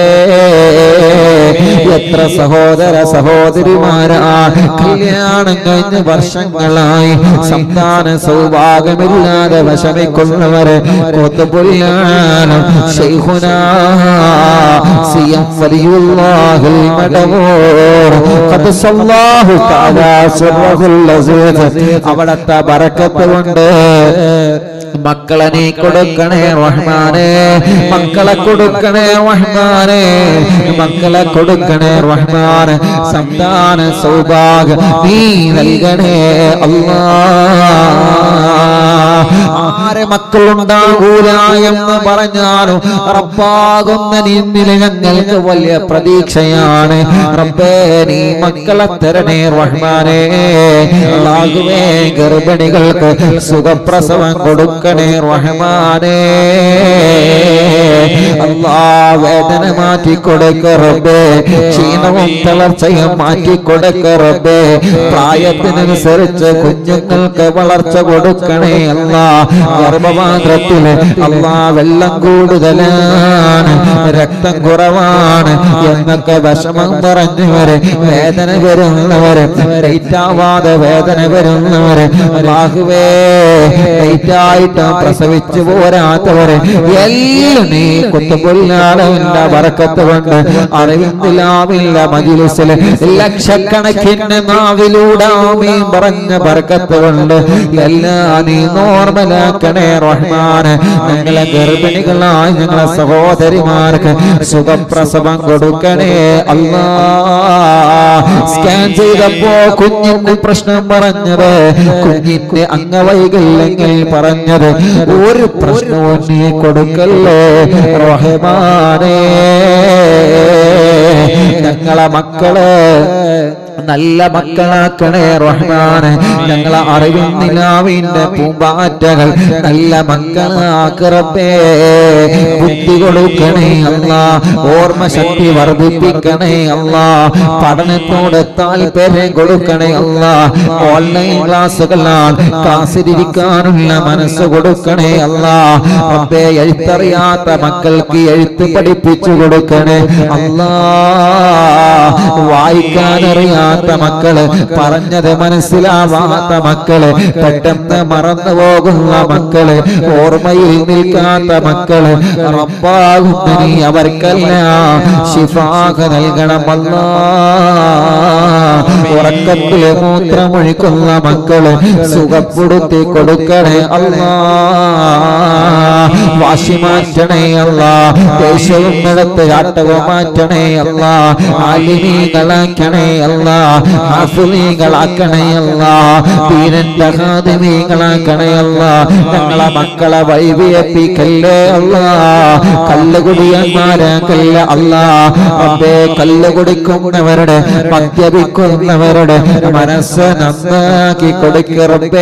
എത്ര സഹോദര സഹോദരിമാരാ കല്യാണം കഴിഞ്ഞ് വർഷങ്ങളായി സന്താന സൗഭാഗ്യമില്ലാതെ വിഷമിക്കുന്നവരെ കൊത്തുപൊല്ലാണ് ശൈഖുനാ സിയം വലിയുള്ളാഹിൽ മടവോർ ഖദ്സല്ലാഹു തആല സിർറഹുൽ അസീസ് അവിടത്തെ ബറക്കത്ത് കൊണ്ട് മക്കളെ നീ കൊടുക്കണേ റഹ്മാനെ മക്കളെ കൊടുക്കണേ റഹ്മാനെ മക്കളെ കൊടുക്കണേ റഹ്മാനെ സന്താന സൗഭാഗ്യ നീ നൽകണേ അല്ലാ ആരെ മക്കളുണ്ടാകൂല എന്ന് പറഞ്ഞാലും റബ്ബാകുന്ന നിന്നിൽ ഞങ്ങൾക്ക് വലിയ പ്രതീക്ഷയാണ് റബ്ബേ നീ മക്കളെ തരണേ റഹ്മാനെ അല്ലാഹുവേ ഗർഭിണികൾക്ക് സുഖപ്രസവം കൊടുക്കണേ റഹ്മാനെ അല്ലാ വേദന മാറ്റി കൊടുക്ക റബ്ബേ ക്ഷീണവും തളർച്ചയും മാറ്റി കൊടുക്ക റബ്ബേ പ്രായത്തിനനുസരിച്ച് കുഞ്ഞുങ്ങൾക്ക് വളർച്ച കൊടുക്കണേ അല്ല ഗർഭപാത്രത്തില് അല്ലാ വെള്ളം കൂടുതലാണ് രക്തം കുറവാണ് എന്നൊക്കെ വിഷമം പറഞ്ഞവര് വേദന വരുന്നവര് ലൈറ്റാവാതെ വേദന വരുന്നവര് ബാഹുവേ ലൈറ്റായിട്ട് പ്രസവിച്ചു പോരാത്തവര് എല്ലാം നീ കുത്തുപൊല്ലാളവിന്റെ വറക്കത്ത് കൊണ്ട് അറിവിന്ദിലാവില്ല മജിലിസില് ലക്ഷക്കണക്കിന് നാവിലൂടാമീ പറഞ്ഞ ബർക്കത്ത് കൊണ്ട് എല്ലാം നീ നോർമലാക്കണേ റഹ്മാന് ഞങ്ങളെ ഗർഭിണികളായി ഞങ്ങളെ സഹോദരിമാർക്ക് സുഖപ്രസവം കൊടുക്കണേ അല്ലാ സ്കാൻ ചെയ്തപ്പോ കുഞ്ഞിന് പ്രശ്നം പറഞ്ഞത് കുഞ്ഞിന്റെ അംഗവൈകല്യങ്ങൾ പറഞ്ഞത് ഒരു പ്രശ്നവും നീ കൊടുക്കല്ലേ റഹ്മാനേ ഞങ്ങളെ മക്കള് നല്ല മക്കളാക്കണേ റഹ്മാന് ഞങ്ങളെ അറിവിൻ നിലാവിന്റെ പൂമ്പാറ്റകൾ നല്ല മക്കളാക്കറപ്പേ ബുദ്ധി കൊടുക്കണേ അല്ല ഓർമ്മ ശക്തി വർദ്ധിപ്പിക്കണേ അല്ല പഠനത്തോട് താല്പര്യം കൊടുക്കണേ അല്ല ഓൺലൈൻ ക്ലാസ്സുകളാൽ ക്ലാസ്സിലിരിക്കാനുള്ള മനസ്സ് കൊടുക്കണേ അല്ല റബ്ബേ എഴുത്തറിയാത്ത മക്കൾക്ക് എഴുത്ത് പഠിപ്പിച്ചു കൊടുക്കണേ അല്ലാ വായിക്കാനറിയാത്ത മക്കള് പറഞ്ഞത് മനസ്സിലാവാത്ത മക്കള് പെട്ടെന്ന് മറന്നു പോകുന്ന മക്കള് ഓർമ്മയിൽ നിൽക്കാത്ത മക്കള് റബ്ബാകുന്ന നീ അവർക്കെല്ലാം ശിഫാഖ നൽകണമല്ല ഉറക്കത്തില് മൂത്രമൊഴിക്കുന്ന മക്കള് സുഖപ്പെടുത്തി കൊടുക്കണേ അല്ലാ വാശി മാറ്റണേ അല്ല ദേഷ്യവും നടത്ത് ചാട്ടവും മാറ്റണേ അല്ല ആലിമീകളാക്കണേ അല്ല ഹാഫിമീകളാക്കണേ അല്ല പീരന്റെ ഹാദിമീകളാക്കണേ അല്ല ഞങ്ങളെ മക്കളെ വൈവിയപ്പിക്കല്ലേ അല്ല കല്ലുകുടിയന്മാരാക്കല്ല അല്ല അപ്പേ കല്ല് കുടിക്കുന്നവരുടെ മദ്യപിക്കുന്നവരുടെ മനസ്സ് നന്നാക്കി കൊടുക്കറപ്പേ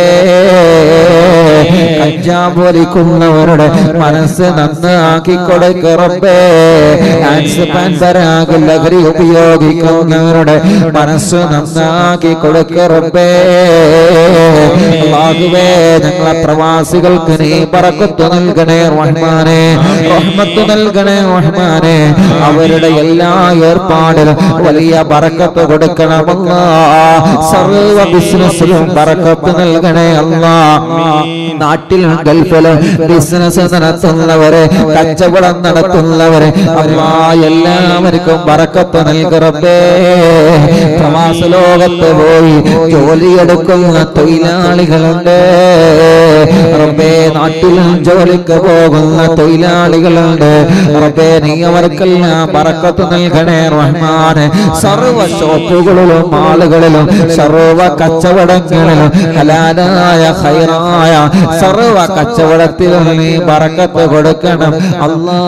കഞ്ചാവ് വലിക്കുന്നവരുടെ മനസ്സ് നന്നാക്കി കൊടുക്കറപ്പേ ഡാൻസ് പാൻപരാഗ് ലഹരി ഉപയോഗിക്കുന്നവരുടെ മനസ്സ് നന്നാക്കി കൊടുക്കറപ്പേ അല്ലാഹുവേ ഞങ്ങളെ പ്രവാസികൾക്ക് നീ പറക്കത്തു നൽകണേ റഹ്മാനെ റഹ്മത്ത് നൽകണേ റഹ്മാനെ അവരുടെ എല്ലാ ഏർപ്പാടിലും വലിയ ബറക്കത്ത് കൊടുക്കണമല്ല സർവ ബിസിനസ്സിലും ബറക്കത്ത് നൽകണേ അല്ല നാട്ടിലും ഗൾഫിലും ബിസിനസ് നടത്തുന്നവരെ കച്ചവടം നടത്തുന്നവരെ അല്ലാ എല്ലാവർക്കും ബറക്കത്ത് നൽകറബേ പ്രവാസ ലോകത്ത് പോയി ജോലിയെടുക്കുന്ന തൊഴിലാളികളുണ്ട് റബ്ബേ നാട്ടിലും ജോലിക്ക് പോകുന്ന തൊഴിലാളികളുണ്ട് റബ്ബേ നീ അവർക്കെല്ലാം ബറക്കത്ത് നൽകണേ റഹ്മാനെ സർവ ഷോപ്പുകളിലും മാളുകളിലും സർവ കച്ചവടങ്ങളിലും ഹലാലായ ഹൈറായ സർവ കച്ചവടത്തിലും നീ ബറക്കത്ത് കൊടുക്കണം അല്ലാ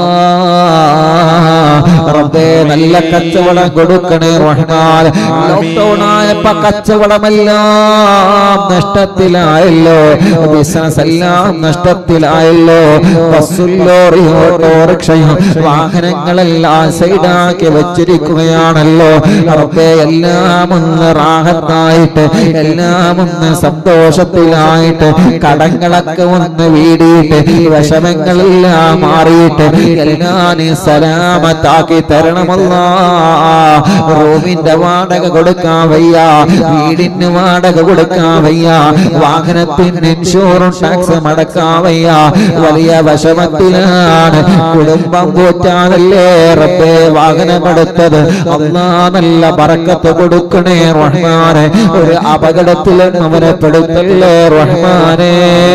റബ്ബേ നല്ല കച്ചവടം കൊടുക്കണേ റഹ്മാൻ ലോക്ക്ഡൗൺ ആയപ്പോ കച്ചവടമെല്ലാം നഷ്ടത്തിലായല്ലോ ബിസിനസ് എല്ലാം നഷ്ടത്തിലായല്ലോ ബസ്സും ലോറിയും ഓട്ടോറിക്ഷയും വാഹനങ്ങളെല്ലാം സൈഡാക്കി വെച്ചിരിക്കുകയാണല്ലോ റബ്ബേ എല്ലാം ഒന്ന് റാഹത്തായിട്ട് എല്ലാം ഒന്ന് സന്തോഷത്തിലായിട്ട് കടങ്ങളൊക്കെ ഒന്ന് വീടിയിട്ട് വിഷമങ്ങളെല്ലാം മാറിയിട്ട് എല്ലാം നീ സലാമത്താക്കി തരണമല്ല റൂമിന്റെ വാടക കൊടുക്കാൻ വയ്യ വീടിന് വാടക കൊടുക്കാൻ വയ്യ വാഹനത്തിന് ഇൻഷുറൻസ് ടാക്സ് മടക്കാൻ വയ്യ വലിയ വിഷമത്തിലാണ് കുടുംബം പോറ്റാനല്ലേ റബ്ബേ വാഹനമെടുത്തത് അല്ലാ നല്ല ബറക്കത്ത് കൊടുക്കണേ റഹ്മാനെ ഒരു അപകടത്തിലും അവനെ പെടുത്തല്ലേ റഹ്മാനെ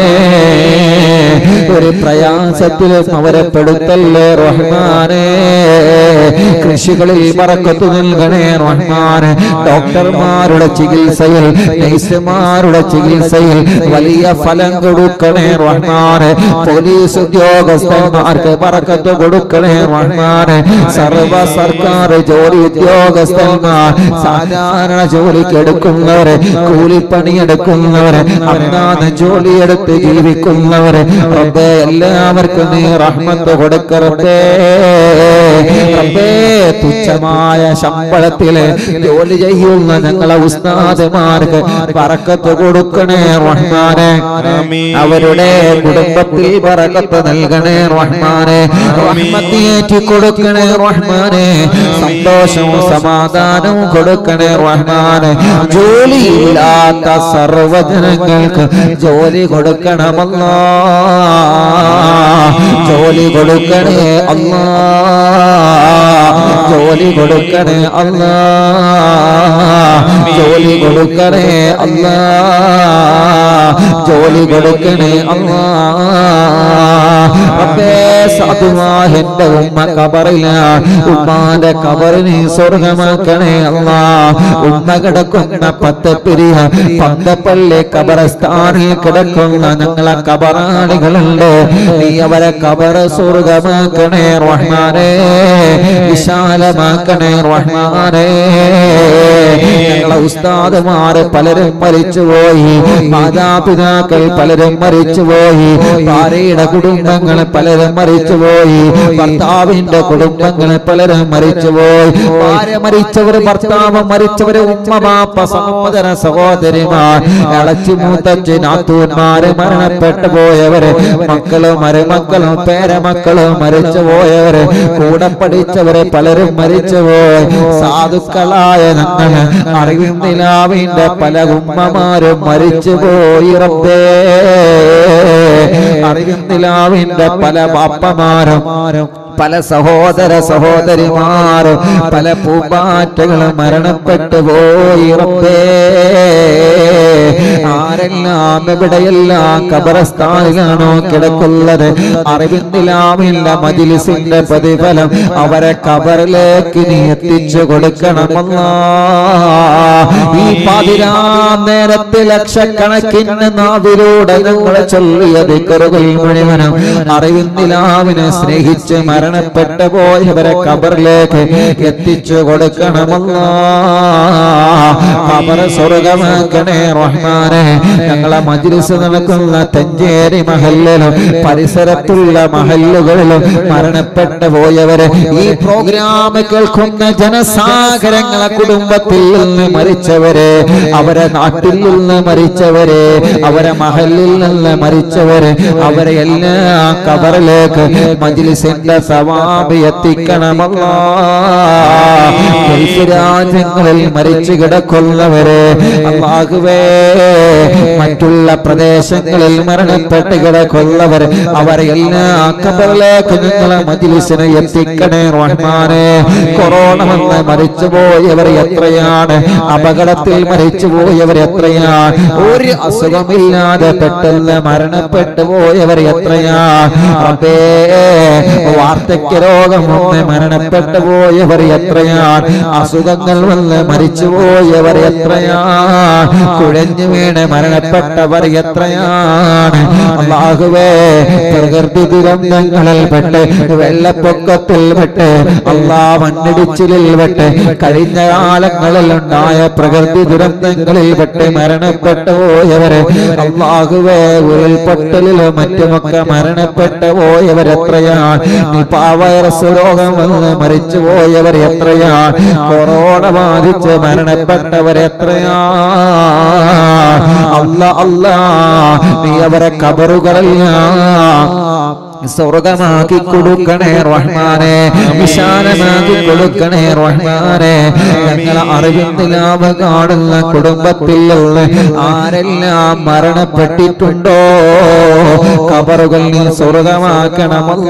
ഒരു പ്രയാസത്തിലും അവരെ പെടുത്തല്ലേ റഹ്മാനെ കൃഷികളിൽ ബറക്കത്ത് നൽകണേ റഹ്മാനെ ഡോക്ടർമാരുടെ ചികിത്സയിൽ നഴ്സുമാരുടെ ചികിത്സയിൽ വലിയ ഫലം കൊടുക്കണേ റഹ്മാനെ പോലീസ് ഉദ്യോഗസ്ഥന്മാർക്ക് ബറക്കത്ത് കൊടുക്കണേ റഹ്മാനെ സർവ സർക്കാർ ജോലി ഉദ്യോഗസ്ഥന്മാർ സാധാരണ ജോലിക്ക് എടുക്കുന്നവരെ കൂലിപ്പണിയെടുക്കുന്നവരെ അന്നാന്ന് ജോലിയെടുത്ത് ജീവിക്കുന്നവരെ റബ്ബേ എല്ലാവർക്കും നീ റഹ്മത്ത് കൊടുക്കറബേ റബ്ബേ തുച്ഛമായ ശമ്പളത്തില് ജോലി ചെയ്യുന്ന ഞങ്ങളെ ഉസ്താദമാർക്ക് പറക്കത്ത് കൊടുക്കണേ റഹ്മാനെ അവരുടെ കുടുംബത്തിൽ പറക്കത്ത് നൽകണേ റഹ്മാനെ റഹ്മത്തിയേറ്റി കൊടുക്കണേ റഹ്മാനെ സന്തോഷവും സമാധാനവും കൊടുക്കണേ റഹ്മാനെ ജോലിയില്ലാത്ത സർവജനങ്ങൾക്ക് ജോലി കൊടുക്കണമല്ലോ ജോലി കൊടുക്കണേ അല്ലാ ജോലി കൊടുക്കണേ അല്ലാ ജോലി കൊടുക്കണേ അല്ലാ ജോലി കൊടുക്കണേ അല്ലാ റബ്ബേ സാധുവാ എന്റെ ഉമ്മ കബറിലാണ് ഉമ്മാന്റെ കബറിനെ സ്വർഗമാക്കണേ അല്ലാ ഉമ്മ കിടക്കുന്ന പത്തപ്പിരിയ പന്തപ്പള്ളി കബറസ്ഥാനിൽ കിടക്കുന്ന ഞങ്ങളെ കബറാളികളുണ്ട് നീ അവരെ കബറ് സ്വർഗമാക്കണേ റഹ്മാനെ വിശാലമാക്കണേ റഹ്മാനെ ഞങ്ങളെ ഉസ്താദുമാര് പലരും മരിച്ചുപോയി മാതാപിതാക്കൾ പലരും മരിച്ചുപോയി ഭാര്യയുടെ കുടുംബങ്ങൾ പലരും മരിച്ചുപോയി ഭർത്താവിന്റെ കുടുംബങ്ങൾ പലരും മരിച്ചുപോയി ഭാര്യ മരിച്ചവർ ഭർത്താവ് മരിച്ചവര് ഉമ്മ ബാപ്പ സഹോദര സഹോദരിമാർ ഇളച്ചി മൂത്തച്ഛൻ നാത്തൂന്മാര് മരണപ്പെട്ടു പോയവര് മക്കളും മരുമക്കളും പേരമക്കളും മരിച്ചു പോയവര് കൂടെ പഠിച്ചവര് പലരും മരിച്ചുപോയി സാധുക്കളായ ഞങ്ങൾ അറിവും നിലാവിന്റെ പല ഉമ്മമാരും മരിച്ചുപോയി റബ്ബേ അറിവും നിലാവിന്റെ പല ബാപ്പമാരും പല സഹോദര സഹോദരിമാരും പല പൂമ്പാറ്റകളും മരണപ്പെട്ടു പോയി റബ്ബേ ആരെല്ലാം എവിടെയെല്ലാം കബറസ്ഥാനിലാണോ കിടക്കുന്നത് അറിവിന്ദിലാമില്ല മജിലിസിന്റെ പ്രതിഫലം അവരെ കബറിലേക്ക് നീ എത്തിച്ചു കൊടുക്കണമല്ല ഈ പതിനാ നേരത്തെ ലക്ഷക്കണക്കിന് നാവിലൂടെ ഞങ്ങൾ ചൊല്ലിയ ദിക്കറുകൾ മുഴുവനും അറിവിന്ദിലാവിനെ സ്നേഹിച്ച് മരണപ്പെട്ടു പോയവരെ കബറിലേക്ക് എത്തിച്ചു കൊടുക്കണമല്ല കബർ സ്വർഗമാക്കണേ റഹ്മാനെ ഞങ്ങളെ മജ്ലിസ് നടക്കുന്ന തഞ്ചേരി മഹല്ലിലും പരിസരത്തുള്ള മഹല്ലുകളിലും മരണപ്പെട്ടു പോയവരെ ഈ പ്രോഗ്രാം കേൾക്കുന്ന ജനസാഗരങ്ങളെ കുടുംബത്തിൽ നിന്ന് മരിച്ചവരെ അവരെ നാട്ടിൽ നിന്ന് മരിച്ചവരെ അവരെ മഹലിൽ നിന്ന് മരിച്ചവരെ അവരെ എല്ലാം കബറിലേക്ക് മജ്ലിസിന്റെ സവാബ് എത്തിക്കണമല്ല ഗൾഫ് രാജ്യങ്ങളിൽ മരിച്ചു കിടക്കുന്നവരെ അള്ളാഹുവേ മറ്റുള്ള പ്രദേശങ്ങളിൽ മരണപ്പെട്ട് കിടക്കുന്നവർ അവരെ എല്ലാം കബറിലേക്ക് നിങ്ങളെ മജ്ലിസിനെ എത്തിക്കണേ റഹ്മാനെ കൊറോണ വന്ന് മരിച്ചുപോയവർ എത്രയാണ് അപകടത്തിൽ മരിച്ചുപോയവർ എത്രയാണ് ഒരു അസുഖമില്ലാതെ പെട്ടെന്ന് മരണപ്പെട്ടു പോയവർ എത്രയാണ് റബ്ബേ വാർദ്ധക്യ രോഗം വന്ന് മരണപ്പെട്ടു പോയവർ എത്രയാണ് അസുഖങ്ങൾ വന്ന് മരിച്ചുപോയവർ എത്രയാണ് കുഴഞ്ഞു വീണ് മരണപ്പെട്ടവർ എത്രയാണ് അള്ളാഹുവേ പ്രകൃതി ദുരന്തങ്ങളിൽ പെട്ട് വെള്ളപ്പൊക്കത്തിൽ പെട്ട് അള്ളാ മണ്ണിടിച്ചിലിൽ പെട്ട് കഴിഞ്ഞ കാലങ്ങളിൽ ഉണ്ടായ പ്രകൃതി ദുരന്തങ്ങളിൽ പെട്ട് മരണപ്പെട്ടു പോയവരെ അള്ളാഹുവേ ഉരുൾപൊട്ടലിലും മറ്റുമൊക്കെ മരണപ്പെട്ടു പോയവർ എത്രയാണ് നിപാ വൈറസ് രോഗം വന്ന് മരിച്ചു പോയവർ എത്രയാണ് കൊറോണ ബാധിച്ച് മരണപ്പെട്ടവർ എത്രയാണ് അല്ല അല്ല നീ അവരെ കബറുകളെല്ലാം സ്വർഗമാക്കി കൊടുക്കണേ റഹ്മാനെ വിശാലമാക്കി കൊടുക്കണേ റഹ്മാനെ ഞങ്ങൾ അറിവിന്റെ ലാഭ കാണുന്ന കുടുംബത്തിൽ നിന്ന് ആരെല്ലാം മരണപ്പെട്ടിട്ടുണ്ടോ കബറുകൾ നീ സ്വർഗമാക്കണമല്ല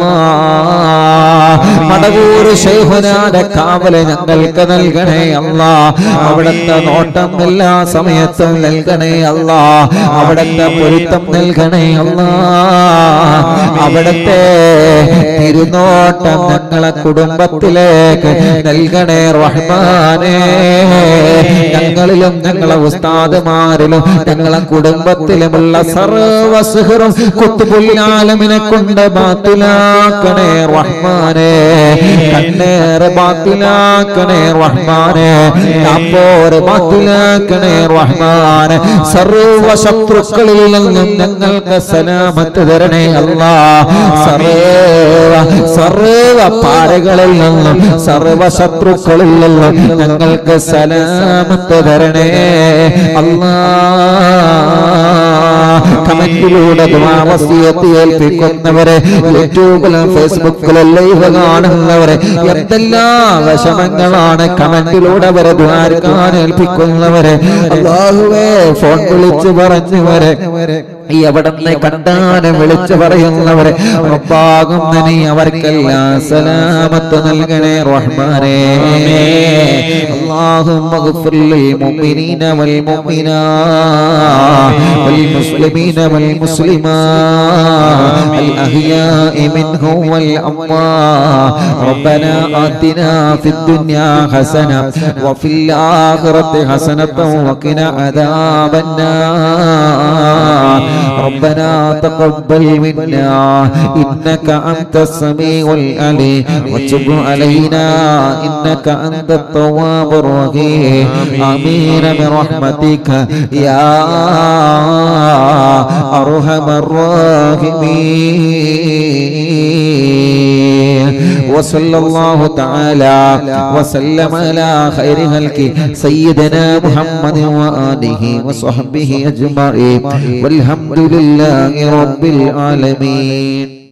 മടവൂർ ശൈഹുനാന്റെ കാവല് ഞങ്ങൾക്ക് നൽകണേ അല്ല അവിടുത്തെ നോട്ടം എല്ലാ സമയത്തും നൽകണേ അല്ല അവിടുത്തെ പൊരുത്തം നൽകണേ അല്ല അവിടുത്തെ തിരുനോട്ടം ഞങ്ങളെ കുടുംബത്തിലേക്ക് നൽകണേ റഹ്മാനേ ഞങ്ങളിലും ഞങ്ങളെ ഉസ്താദുമാരിലും ഞങ്ങളെ കുടുംബത്തിലുമുള്ള സർവ സിഹറും കുത്തുപുല്ലാലമിനെ കൊണ്ട് ബാത്തിലാക്കണേ റഹ്മാനേ കണ്ണേറ് ബാത്തിലാക്കണേ റഹ്മാനേ അപ്പോര് ബാത്തിലാക്കണേ റഹ്മാനെ സർവ ശത്രുക്കളിൽ നിന്നും ഞങ്ങൾക്ക് സലാമത്ത് തരണേ അല്ലാ സർവ സർവ പാരകളിൽ നിന്നും സർവ ശത്രുക്കളിൽ നിന്നും ഞങ്ങൾക്ക് സലാമത്ത് തരണേ അല്ലാ കമന്റിലൂടെ ദുമാവസ്യത്തെ ഏൽപ്പിക്കുന്നവരെ യൂട്യൂബിലും ഫേസ്ബുക്കിലും ലൈവ് കാണുന്നവരെ എന്തെല്ലാം വിഷമങ്ങളാണ് കമന്റിലൂടെ അവരെ ദ്വാരക്കാൻ ഏൽപ്പിക്കുന്നവരെ അള്ളാഹുവേ ഫോൺ വിളിച്ചു പറഞ്ഞവരെ ഈ എവിടെന്ന് കണ്ടാനും വിളിച്ചു പറയുന്നവരെ ഉറപ്പാകുന്ന നീ അവർക്കെല്ലാം സലാമത്ത് നൽകണേ റഹ്മാനേ اللهم اغفر للمؤمنين والمؤمنات والمسلمين والمسلمات الأحياء منهم والأموات ربنا آتنا في الدنيا حسنة وفي الآخرة حسنة وقنا عذاب النار ربنا تقبل منا إنك أنت السميع العليم وتب علينا إنك أنت التواب الرحيم آمين برحمتك يا أرحم الراحمين وصلى الله تعالى وسلم على خير خلق سيدنا محمد وآله وصحبه أجمعين والحمد لله رب العالمين